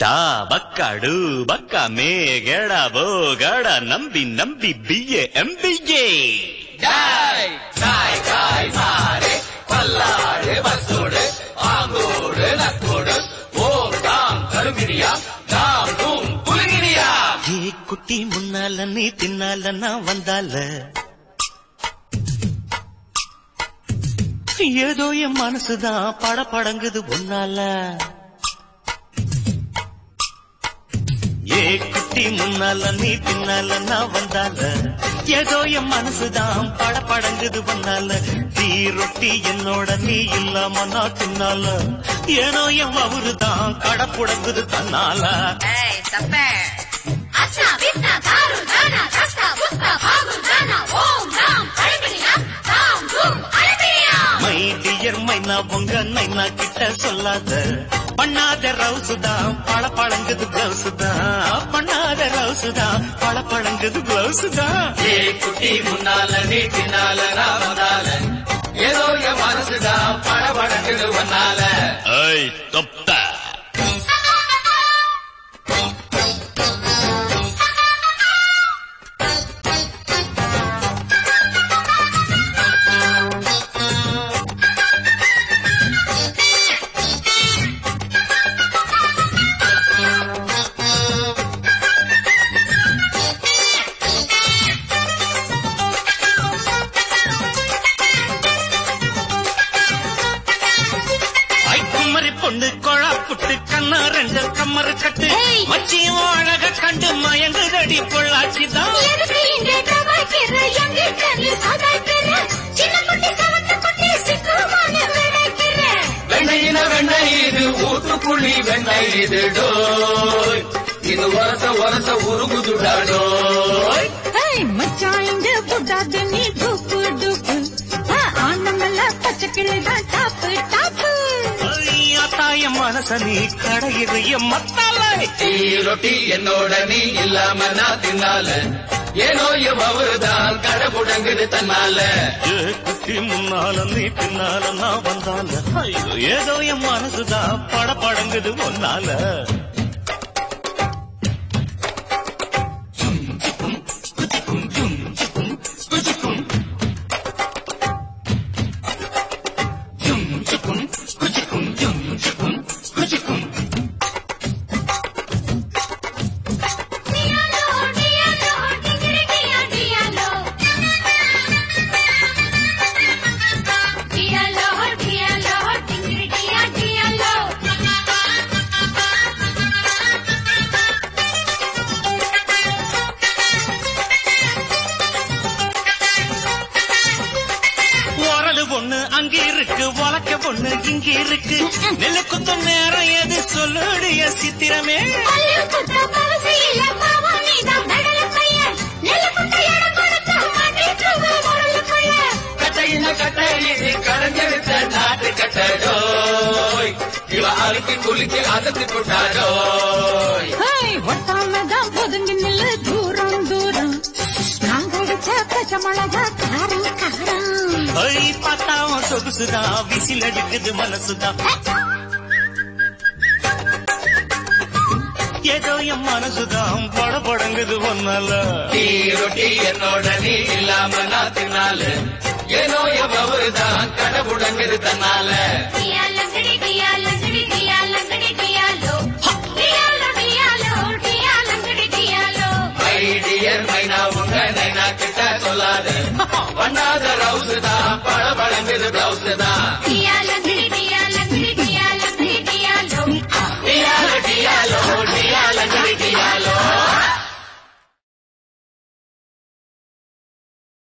டா பக்காடு பக்கா மே கேடா போ காடா நம்பி நம்பி பிஏ எம்பிஏ டாய் டாய் டாய் மாறே பல்லாடு பஸ்ஸோடு ஆங்கோடு நக்கோடு ஓம் தாம் கருங்கினியா தாம் தூம் குலுங்கினியா ஏ குட்டி முன்னால நீ தின்னால நான் வந்தால ஏதோ என் மனசுதான் பட படங்குது ஒன்னால ஏ குட்டி முன்னால நீ பின்னால நான் வந்தால ஏதோ என் மனசுதான் பட படங்குது ஒன்னால தீ ரொட்டி என்னோட நீ இல்லாம நான் தின்னால ஏனோ என் அவருதான் கடப்புடங்குது தன்னால ஏய் தப்பே அச்சா விஸ்னா தாரு தானா கஸ்தா புஸ்தா பாகு தானா ஓம் நாம் அழகினியா தாம் தூம் அழகினியா மை டியர் மைனா உங்க நைனா கிட்ட சொல்லாத பண்ணாத ரவுசு தான் பழ பழங்குது பிளவுஸ் தான் பண்ணாத ரவுசு தான் பழ பழங்குது பிளவுஸ் தான் ஏ குட்டி முன்னால நீ பின்னால நான் வந்தால ஏதோ என் மனசுதான் படபடக்குது ஒன்னால ஐய் தொப்ப ஐ குமரி பொண்ணு கொழா புட்டு கண்ணா ரெண்டு கம்மரு கட்டு ஏய். மச்சியும் அழக கண்டு மயங்குதடி பொள்ளாச்சி தான் எதுக்கு இங்கே தவாய்க்கிற எங்கிட்ட நீ சாதாய்க்கிற சின்ன குட்டி சவட்ட குட்டி சிக்குமான விளைக்கிற வெண்ணையின வெண்ணெய் இது ஊத்துக்குழி வெண்ணெய் இது டோய் இது ஒரச ஒரச உருகுதுடா டோய் ஏய் மச்சான் இங்க புட்டாது நீ டூப்பு டூப்பு ஆ, ஆனமல்ல பச்சை கிளிதான் டாப்பு டாப்பு தாய மனச நீ கடையிறைய மத்தாலை டீ ரொட்டி என்னோட நீ இல்லாம நான் தின்னால ஏனோ என் அவருதான் கடை முடங்குது தன்னால ஏ குட்டி முன்னால நீ பின்னால நான் வந்தால ஐயோ ஏதோ என் மனசுதான் பட படங்குது ஒன்னால டியாலோ டியாலோ டிங்கிரி டியா டியாலோ டியாலோ டியாலோ டிங்கிரி டியா டியாலோ உரலு பொண்ணு அங்க இருக்கு உலக்க பொண்ணு இங்க இருக்கு நெல்லு குத்தும் நேரம் எது சொல்லுடைய சித்திரமே பல்லு குத்த பவசியில பாவானிதான் நடல பையன் நெல்லு குத்த இடம் கொடுத்த மாட்டிட்டு வரலுக்குள்ள கட்டையின கட்டை இது கரைஞ்செடுத்த நாட்டு கட்டடோய் இவ அழுக்கி குலுக்கி அதத்து போட்டாடோய் ஏய் ஒட்டாமதான் ஒதுங்கி நில்லு தூரம் தூரம் நாங்க அடிச்ச பச்சை மிளகா காரம் காரம் ஐ பார்த்தாவும் சொகுசுதான் விசில் அடிக்குது மனசுதான் ஏதோ என் மனசுதான் பட படங்குது ஒன்னால டீ ரொட்டி என்னோட நீ இல்லாம நான் தின்னால ஏனோ என் அவருதான் கடை முடங்குது தன்னால டியாலங்கடி டியாலங்கடி டியாலங்கடி டியாலோ டியாலோ டியாலோ டியாலங்கடி டியாலோ மை டியர் மைனா உங்க நைனா கிட்ட சொல்லாத பண்ணாத ரவுஸ் தான் பழ பழங்குது பிளவுஸ் தான் டியாலோ